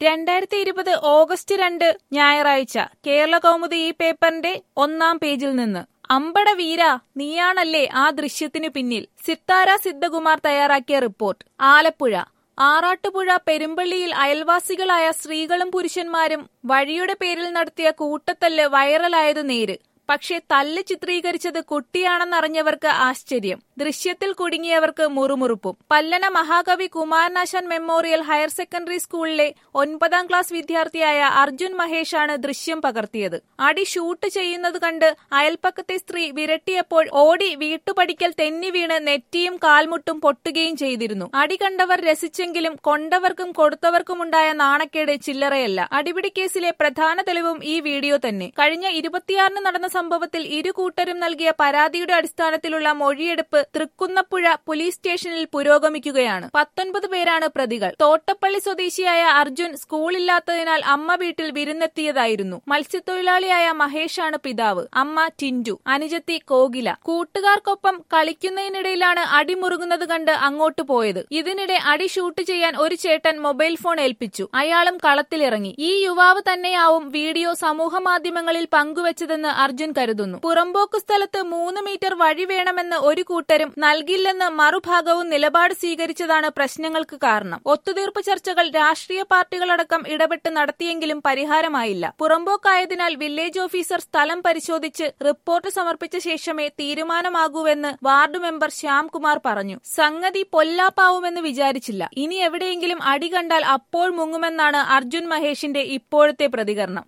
രണ്ടായിരത്തി ഇരുപത് ഓഗസ്റ്റ് രണ്ട് ഞായറാഴ്ച കേരള കൗമുദി ഈ പേപ്പറിന്റെ ഒന്നാം പേജിൽ നിന്ന് അമ്പട വീര നീയാണല്ലേ ആ ദൃശ്യത്തിനു പിന്നിൽ സിത്താര സിദ്ധകുമാർ തയ്യാറാക്കിയ റിപ്പോർട്ട് ആലപ്പുഴ ആറാട്ടുപുഴ പെരുമ്പള്ളിയിൽ അയൽവാസികളായ സ്ത്രീകളും പുരുഷന്മാരും വഴിയുടെ പേരിൽ നടത്തിയ കൂട്ടത്തല്ല് വൈറലായത് നേര് പക്ഷേ തല്ല് ചിത്രീകരിച്ചത് കുട്ടിയാണെന്നറിഞ്ഞവർക്ക് ആശ്ചര്യം ദൃശ്യത്തിൽ കുടുങ്ങിയവർക്ക് മുറുമുറുപ്പും പല്ലന മഹാകവി കുമാരനാശാൻ മെമ്മോറിയൽ ഹയർ സെക്കൻഡറി സ്കൂളിലെ ഒൻപതാം ക്ലാസ് വിദ്യാർത്ഥിയായ അർജുൻ മഹേഷാണ് ദൃശ്യം പകർത്തിയത് അടി ഷൂട്ട് ചെയ്യുന്നത് കണ്ട് അയൽപ്പക്കത്തെ സ്ത്രീ വിരട്ടിയപ്പോൾ ഓടി വീട്ടുപടിക്കൽ തെന്നി വീണ് നെറ്റിയും കാൽമുട്ടും പൊട്ടുകയും ചെയ്തിരുന്നു അടി കണ്ടവർ രസിച്ചെങ്കിലും കൊണ്ടവർക്കും കൊടുത്തവർക്കുമുണ്ടായ നാണക്കേട് ചില്ലറയല്ല അടിപിടി കേസിലെ പ്രധാന തെളിവും ഈ വീഡിയോ തന്നെ കഴിഞ്ഞ ഇരുപത്തിയാറിന് നടന്ന സംഭവത്തിൽ ഇരു കൂട്ടരും നൽകിയ പരാതിയുടെ അടിസ്ഥാനത്തിലുള്ള മൊഴിയെടുപ്പ് തൃക്കുന്നപ്പുഴ പോലീസ് സ്റ്റേഷനിൽ പുരോഗമിക്കുകയാണ് പത്തൊൻപത് പേരാണ് പ്രതികൾ തോട്ടപ്പള്ളി സ്വദേശിയായ അർജുൻ സ്കൂളില്ലാത്തതിനാൽ അമ്മ വീട്ടിൽ വിരുന്നെത്തിയതായിരുന്നു മത്സ്യത്തൊഴിലാളിയായ മഹേഷാണ് പിതാവ് അമ്മ ടിൻഡു അനുജത്തി കോകില കൂട്ടുകാർക്കൊപ്പം കളിക്കുന്നതിനിടയിലാണ് അടി മുറുകുന്നത് കണ്ട് അങ്ങോട്ട് പോയത് ഇതിനിടെ അടി ഷൂട്ട് ചെയ്യാൻ ഒരു ചേട്ടൻ മൊബൈൽ ഫോൺ ഏൽപ്പിച്ചു അയാളും കളത്തിലിറങ്ങി ഈ യുവാവ് തന്നെയാവും വീഡിയോ സമൂഹ മാധ്യമങ്ങളിൽ പങ്കുവച്ചതെന്ന് അർജുൻ കരുതുന്നു പുറമ്പോക്ക് സ്ഥലത്ത് മൂന്ന് മീറ്റർ വഴി വേണമെന്ന് ഒരു കൂട്ടരും നൽകില്ലെന്ന് മറുഭാഗവും നിലപാട് സ്വീകരിച്ചതാണ് പ്രശ്നങ്ങൾക്ക് കാരണം ഒത്തുതീർപ്പ് ചർച്ചകൾ രാഷ്ട്രീയ പാർട്ടികളടക്കം ഇടപെട്ട് നടത്തിയെങ്കിലും പരിഹാരമായില്ല പുറമ്പോക്കായതിനാൽ വില്ലേജ് ഓഫീസർ സ്ഥലം പരിശോധിച്ച് റിപ്പോർട്ട് സമർപ്പിച്ച ശേഷമേ തീരുമാനമാകൂവെന്ന് വാർഡ് മെമ്പർ ശ്യാംകുമാർ പറഞ്ഞു സംഗതി പൊല്ലാപ്പാവുമെന്ന് വിചാരിച്ചില്ല ഇനി എവിടെയെങ്കിലും അടി കണ്ടാൽ അപ്പോൾ മുങ്ങുമെന്നാണ് അർജുൻ മഹേഷിന്റെ ഇപ്പോഴത്തെ പ്രതികരണം